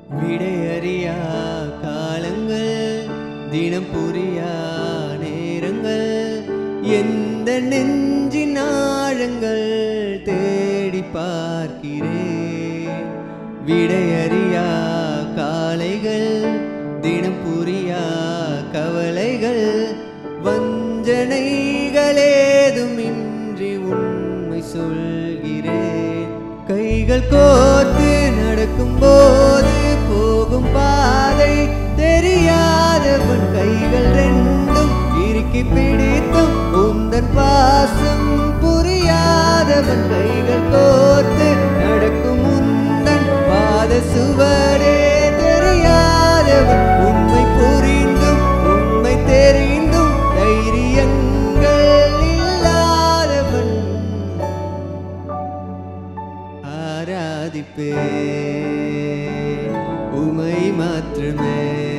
விடையறியா காலங்கள் தினம் புரியா நேரங்கள் எந்த நெஞ்சின் ஆழங்கள் தேடி பார்க்கிறேன் விடையறியா காலைகள் தினம் புரியா கவலைகள் வஞ்சனைகளேதுமின்றி உண்மை சொல்கிறேன் கைகள் கோர்த்து நடக்கும் போது போகும் பாதை தெரியாதவன் கைகள் ரெண்டும் இறுக்கி பிடித்தும் உந்தன் பாசம் புரியாதவன் கைகள் கோர்த்து நடக்கும் உந்தன் பாத சுவரே தெரியாதவன் உண்மை புரிந்தும் உண்மை தெரிந்தும் தைரியங்கள் இல்லாதவன் ஆராதிப்பே உமை மாத்திரமே